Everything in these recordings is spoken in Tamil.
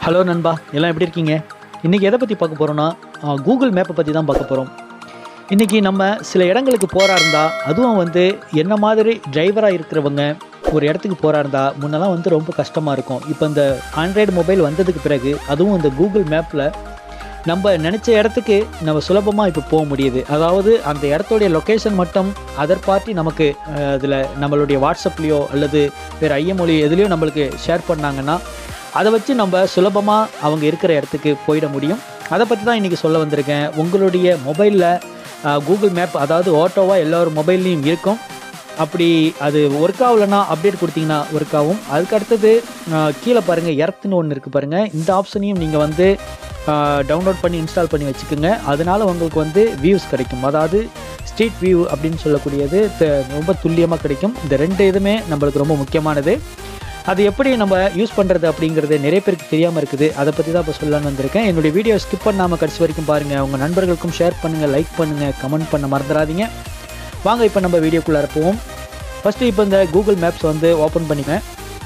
ஹலோ நண்பா எல்லாம் எப்படி இருக்கீங்க இன்றைக்கி எதை பற்றி பார்க்க போகிறோன்னா கூகுள் மேப்பை பற்றி தான் பார்க்க போகிறோம் இன்றைக்கி நம்ம சில இடங்களுக்கு போகிறா இருந்தால் அதுவும் வந்து என்ன மாதிரி டிரைவராக இருக்கிறவங்க ஒரு இடத்துக்கு போகிறா இருந்தால் முன்னெல்லாம் வந்து ரொம்ப கஷ்டமாக இருக்கும் இப்போ இந்த ஆண்ட்ராய்டு மொபைல் வந்ததுக்கு பிறகு அதுவும் இந்த கூகுள் மேப்பில் நம்ம நினச்ச இடத்துக்கு நம்ம சுலபமாக இப்போ போக முடியுது அதாவது அந்த இடத்துடைய லொக்கேஷன் மட்டும் அதர் பார்ட்டி நமக்கு அதில் நம்மளுடைய வாட்ஸ்அப்லேயோ அல்லது வேறு ஐஎம்ஒலியோ எதுலேயோ நம்மளுக்கு ஷேர் பண்ணாங்கன்னா அதை வச்சு நம்ம சுலபமாக அவங்க இருக்கிற இடத்துக்கு போயிட முடியும் அதை பற்றி தான் இன்றைக்கி சொல்ல வந்திருக்கேன் உங்களுடைய மொபைலில் கூகுள் மேப் அதாவது ஓட்டோவாக எல்லோரும் மொபைல்லையும் இருக்கும் அப்படி அது ஒர்க் ஆகலைன்னா அப்டேட் கொடுத்தீங்கன்னா ஒர்க் ஆகும் அதுக்கு அடுத்தது ஆஹ், கீழே பாருங்கள் எர்த்துன்னு ஒன்று இருக்குது பாருங்கள் இந்த ஆப்ஷனையும் நீங்கள் வந்து டவுன்லோட் பண்ணி இன்ஸ்டால் பண்ணி வச்சுக்கோங்க அதனால உங்களுக்கு வந்து வியூஸ் கிடைக்கும் அதாவது ஸ்ட்ரீட் வியூ அப்படின்னு சொல்லக்கூடியது த- ரொம்ப துல்லியமாக கிடைக்கும் இந்த ரெண்டு இதுவுமே நம்மளுக்கு ரொம்ப முக்கியமானது அது எப்படி நம்ம யூஸ் பண்ணுறது அப்படிங்கிறது நிறைய பேருக்கு தெரியாமல் இருக்குது அதை பற்றி தான் இப்போ சொல்லலாம்னு வந்திருக்கேன் என்னுடைய வீடியோ ஸ்கிப் பண்ணாமல் கடைசி வரைக்கும் பாருங்கள் உங்கள் நண்பர்களுக்கும் ஷேர் பண்ணுங்கள் லைக் பண்ணுங்கள் கமெண்ட் பண்ண மறந்துடாதீங்க வாங்க இப்போ நம்ம வீடியோக்குள்ளே போவோம் ஃபஸ்ட்டு இப்போ இந்த கூகுள் மேப்ஸ் வந்து ஓப்பன் பண்ணிப்பேன்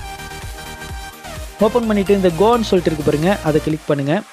ஓப்பன் பண்ணிவிட்டு இந்த கோன்னு சொல்லிட்டு இருக்கு பாருங்க அதை கிளிக் பண்ணுங்கள்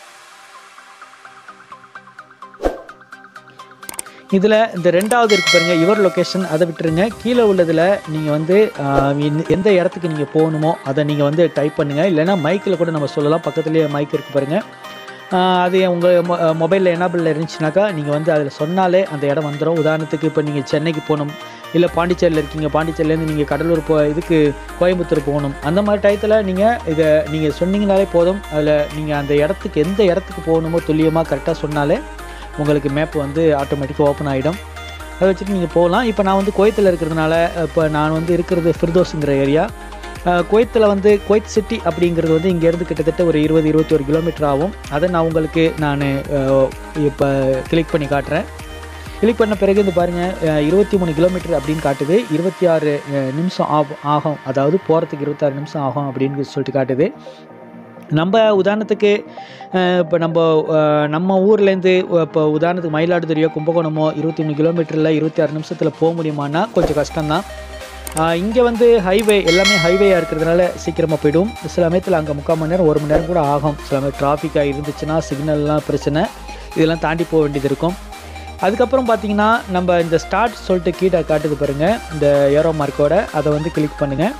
இதில் இந்த ரெண்டாவது இருக்கு பாருங்க யுவர் லொக்கேஷன் அதை விட்டுருங்க கீழே உள்ளதில் நீங்கள் வந்து ஆஹ், இந்த- எந்த இடத்துக்கு நீங்கள் போகணுமோ அதை நீங்கள் வந்து டைப் பண்ணுங்கள் இல்லைன்னா மைக்கில் கூட நம்ம சொல்லலாம் பக்கத்துலேயே மைக் இருக்கு பாருங்க ஆஹ், அது உங்கள் மொபைலில் எனாபிளில் இருந்துச்சுனாக்கா நீங்கள் வந்து அதில் சொன்னாலே அந்த இடம் வந்துடும் உதாரணத்துக்கு இப்போ நீங்கள் சென்னைக்கு போகணும் இல்லை பாண்டிச்சேரியில் இருக்கீங்க பாண்டிச்சேரியிலேருந்து நீங்கள் கடலூர் போ இதுக்கு கோயம்புத்தூர் போகணும் அந்த மாதிரி டயத்தில் நீங்கள் இதை நீங்கள் சொன்னீங்கனாலே போதும் அதில் நீங்கள் அந்த இடத்துக்கு எந்த இடத்துக்கு போகணுமோ துல்லியமாக கரெக்டாக சொன்னாலே உங்களுக்கு மேப் வந்து ஆட்டோமேட்டிக்காக ஓப்பன் ஆகிடும் அதை வச்சுட்டு நீங்கள் போகலாம் இப்போ நான் வந்து குவைத்தில் இருக்கிறதுனால இப்போ நான் வந்து இருக்கிறது ஃபிர்தோஸுங்கிற ஏரியா குவைத்தில் வந்து குவைத் சிட்டி அப்படிங்கிறது வந்து இங்கேருந்து கிட்டத்தட்ட ஒரு இருபது இருபத்தொரு கிலோமீட்டர் ஆகும் அதை நான் உங்களுக்கு நான் இப்போ கிளிக் பண்ணி காட்டுறேன் கிளிக் பண்ண பிறகு இந்த பாருங்கள் இருபத்தி மூணு கிலோமீட்டர் அப்படின்னு காட்டுது இருபத்தி ஆறு நிமிஷம் ஆகும் ஆகும் அதாவது போகிறதுக்கு இருபத்தாறு நிமிஷம் ஆகும் அப்படின்னு சொல்லிட்டு காட்டுது நம்ம உதாரணத்துக்கு இப்போ நம்ம அஹ், நம்ம ஊர்லேருந்து இப்போ உதாரணத்துக்கு மயிலாடுதுறையோ கும்பகோணமோ இருபத்தி மூணு கிலோமீட்டரில் இருபத்தி ஆறு நிமிஷத்தில் போக முடியுமான்னா கொஞ்சம் கஷ்டம்தான் இங்கே வந்து ஹைவே எல்லாமே ஹைவேயாக இருக்கிறதுனால சீக்கிரமாக போயிடும் சில சமயத்தில் அங்கே முக்கால் மணி நேரம் ஒரு மணி நேரம் கூட ஆகும் சில சமயம் டிராஃபிக்காக இருந்துச்சுன்னா சிக்னல்லாம் பிரச்சனை இதெல்லாம் தாண்டி போக வேண்டியது இருக்கும் அதுக்கப்புறம் பார்த்தீங்கன்னா நம்ம இந்த ஸ்டார்ட் சொல்லிட்டு கீழே காட்டுது பாருங்கள் இந்த ஏரோ மார்க்கோட அதை வந்து கிளிக் பண்ணுங்கள்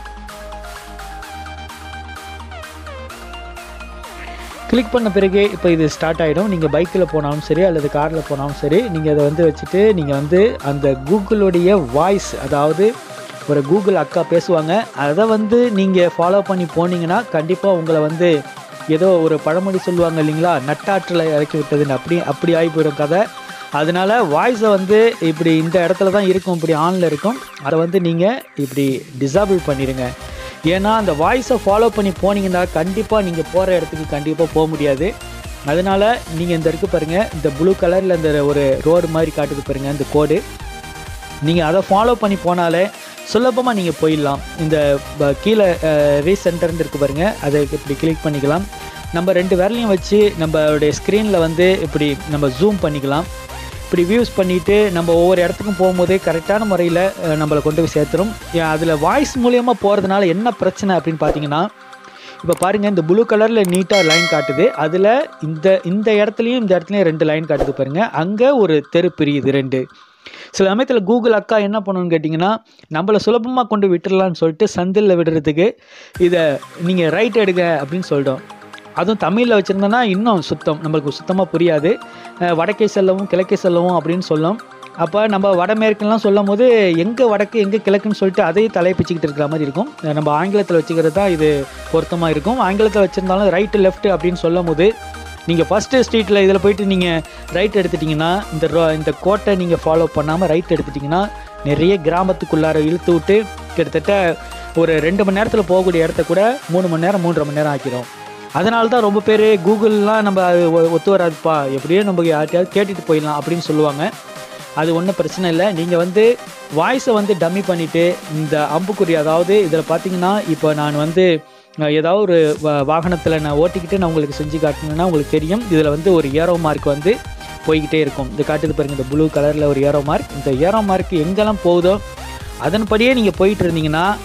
கிளிக் பண்ண பிறகு இப்போ இது ஸ்டார்ட் ஆகிடும் நீங்கள் பைக்கில் போனாலும் சரி அல்லது காரில் போனாலும் சரி நீங்கள் அதை வந்து வச்சுட்டு நீங்கள் வந்து அந்த கூகுளுடைய வாய்ஸ் அதாவது ஒரு கூகுள் அக்கா பேசுவாங்க அதை வந்து நீங்கள் ஃபாலோ பண்ணி போனீங்கன்னா கண்டிப்பாக உங்களை வந்து ஏதோ ஒரு பழமொழி சொல்லுவாங்க இல்லைங்களா நட்டாற்றில் இறக்கி விட்டதுன்னு அப்படி அப்படி ஆகி போயிடும் கதை அதனால வாய்ஸை வந்து இப்படி இந்த இடத்துல தான் இருக்கும் இப்படி ஆனில் இருக்கும் அதை வந்து நீங்கள் இப்படி டிசேபிள் பண்ணிடுங்க ஏன்னா அந்த வாய்ஸை ஃபாலோ பண்ணி போனீங்கன்னா கண்டிப்பாக நீங்கள் போகிற இடத்துக்கு கண்டிப்பாக போக முடியாது அதனால நீங்கள் இந்த இருக்கு பாருங்கள் இந்த ப்ளூ கலரில் இந்த ஒரு ரோடு மாதிரி காட்டுது பாருங்கள் இந்த கோடு நீங்கள் அதை ஃபாலோ பண்ணி போனாலே சுலபமாக நீங்கள் போயிடலாம் இந்த ப- கீழே ரீசென்டர்னு இருக்கு பாருங்கள் அதை இப்படி கிளிக் பண்ணிக்கலாம் நம்ம ரெண்டு விரலையும் வச்சு நம்மளுடைய ஸ்க்ரீனில் வந்து இப்படி நம்ம ஜூம் பண்ணிக்கலாம் இப்படி வியூஸ் பண்ணிவிட்டு நம்ம ஒவ்வொரு இடத்துக்கும் போகும்போது கரெக்டான முறையில் நம்மளை கொண்டு போய் சேர்த்துரும் அதில் வாய்ஸ் மூலியமாக போகிறதுனால என்ன பிரச்சனை அப்படின்னு பார்த்தீங்கன்னா இப்போ பாருங்கள் இந்த ப்ளூ கலரில் நீட்டாக லைன் காட்டுது அதில் இந்த இந்த இடத்துலையும் இந்த இடத்துலையும் ரெண்டு லைன் காட்டுது பாருங்கள் அங்கே ஒரு தெரு பிரியுது ரெண்டு சில சமயத்தில் கூகுள் அக்கா என்ன பண்ணணும்னு கேட்டிங்கன்னா நம்மளை சுலபமாக கொண்டு விட்டுடலான்னு சொல்லிட்டு சந்தில் விடுறதுக்கு இதை நீங்கள் ரைட் எடுங்க அப்படின்னு சொல்லிட்டோம் அதுவும் தமிழில் வச்சுருந்தோன்னா இன்னும் சுத்தம் நம்மளுக்கு சுத்தமாக புரியாது அஹ் வடக்கே செல்லவும் கிழக்கே செல்லவும் அப்படின்னு சொல்லும் அப்போ நம்ம வடமேற்குலாம் சொல்லும் போது எங்கே வடக்கு எங்கே கிழக்குன்னு சொல்லிட்டு அதையும் தலையை பிச்சுக்கிட்டு இருக்கிற மாதிரி இருக்கும் அஹ் நம்ம ஆங்கிலத்தில் வச்சுக்கிறது தான் இது பொருத்தமாக இருக்கும் ஆங்கிலத்தில் வச்சுருந்தாலும் ரைட்டு லெஃப்ட் அப்படின்னு சொல்லும் போது நீங்கள் ஃபஸ்ட்டு ஸ்ட்ரீட்டில் இதில் போயிட்டு நீங்கள் ரைட் எடுத்துட்டிங்கன்னா இந்த ரோ இந்த கோட்டை நீங்கள் ஃபாலோ பண்ணாமல் ரைட் எடுத்துட்டிங்கன்னா நிறைய கிராமத்துக்குள்ளார இழுத்து விட்டு கிட்டத்தட்ட ஒரு ரெண்டு மணி நேரத்தில் போகக்கூடிய இடத்த கூட மூணு மணி நேரம் மூன்றரை மணி நேரம் ஆக்கிரும் அதனால தான் ரொம்ப பேர் கூகுள்லாம் நம்ம அது ஒ- ஒத்து வராதுப்பா எப்படியோ நம்ம யார்ட்டையாவது கேட்டுட்டு போயிடலாம் அப்படின்னு சொல்லுவாங்க அது ஒன்றும் பிரச்சனை இல்லை நீங்கள் வந்து வாய்ஸை வந்து டம்மி பண்ணிவிட்டு இந்த அம்புக்குறி அதாவது இதில் பார்த்தீங்கன்னா இப்போ நான் வந்து அஹ், ஏதாவது ஒரு வாகனத்தில் நான் ஓட்டிக்கிட்டு நான் உங்களுக்கு செஞ்சு காட்டணுன்னா உங்களுக்கு தெரியும் இதில் வந்து ஒரு ஏரோ மார்க் வந்து போய்கிட்டே இருக்கும் இது காட்டுது பாருங்க இந்த ப்ளூ கலரில் ஒரு ஏரோ மார்க் இந்த ஏரோ மார்க் எங்கெல்லாம் போகுதோ அதன்படியே நீங்கள் போயிட்டு இருந்தீங்கன்னா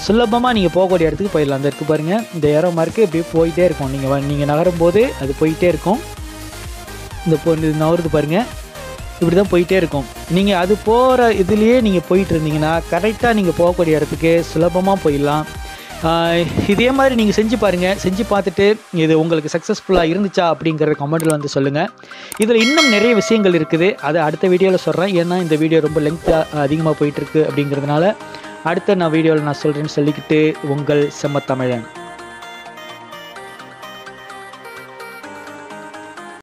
சுலபமாக நீங்கள் போகக்கூடிய இடத்துக்கு போயிடலாம் அந்த இருக்கு பாருங்கள் இந்த ஏரோ மார்க்கு இப்படியே போயிட்டே இருக்கும் நீங்கள் நீங்கள் நகரும் போது அது போயிட்டே இருக்கும் இந்த பொ இது நவருது பாருங்கள் இப்படி தான் போயிட்டே இருக்கும் நீங்கள் அது போகிற இதுலேயே நீங்கள் போயிட்டு இருந்தீங்கன்னா கரெக்டாக நீங்கள் போகக்கூடிய இடத்துக்கு சுலபமாக போயிடலாம் ஆஹ் இதே மாதிரி நீங்கள் செஞ்சு பாருங்கள் செஞ்சு பார்த்துட்டு இது உங்களுக்கு சக்ஸஸ்ஃபுல்லாக இருந்துச்சா அப்படிங்கிற கமெண்ட்டில் வந்து சொல்லுங்கள் இதில் இன்னும் நிறைய விஷயங்கள் இருக்குது அதை அடுத்த வீடியோவில் சொல்கிறேன் ஏன்னா இந்த வீடியோ ரொம்ப லென்த்தாக அதிகமாக போயிட்டுருக்கு அப்படிங்கிறதுனால அடுத்த நான் வீடியோவில் நான் சொல்கிறேன்னு சொல்லிக்கிட்டு உங்கள் செம்மத்தமிழன்